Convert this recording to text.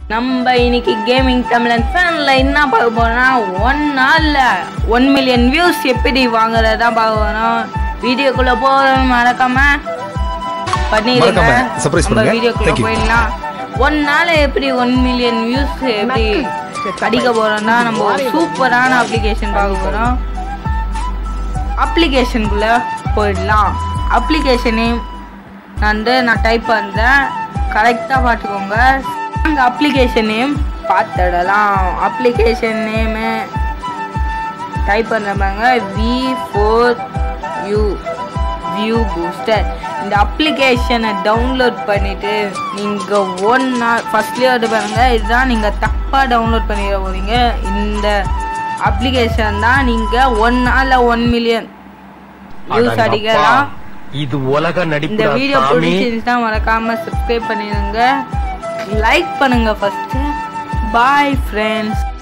நம்ம இன்னைக்கு கேமிங் தமிழன் ஃபேனில் என்ன பார்க்க போறோம்னா ஒன் நாளில் ஒன் மில்லியன் வியூஸ் எப்படி வாங்குறதா பார்க்க போறோம் வீடியோக்குள்ளே போக மறக்காம பண்ணிடுங்க மறக்காம surprise நம்ம பண்ணுங்க. வீடியோக்குள்ளே Thank you. போயிடலாம் ஒன் நாள் எப்படி ஒன் மில்லியன் வியூஸ் எப்படி அடிக்க போறோம்னா நம்ம ஒரு சூப்பரான அப்ளிகேஷன் பார்க்க போறோம் அப்ளிகேஷனுக்குள்ளே போயிடலாம் அப்ளிகேஷன் நேம் வந்து நான் டைப் பண்ணுறேன் கரெக்டாக பார்த்துக்கோங்க அங்கே அப்ளிகேஷன் நேம் பார்த்துடலாம் அப்ளிகேஷன் நேமு டைப் பண்ணுறாங்க V four U view booster இந்த அப்ளிகேஷனை டவுன்லோட் பண்ணிவிட்டு நீங்கள் ஒன் நாள் ஃபஸ்ட்லேயே வந்து பாருங்கள் இதுதான் நீங்கள் தப்பாக டவுன்லோட் பண்ணிட போகிறீங்க இந்த அப்ளிகேஷன் தான் நீங்கள் ஒன் நாளில் ஒன் மில்லியன் வியூஸ் அடிக்கலாம் இது உலக இந்த நடிப்பு வீடியோ பிடிச்சிருந்துச்சுன்னா மறக்காம சப்ஸ்கிரைப் பண்ணிடுங்க லைக் பண்ணுங்க ஃபர்ஸ்ட் பாய் ஃப்ரெண்ட்ஸ்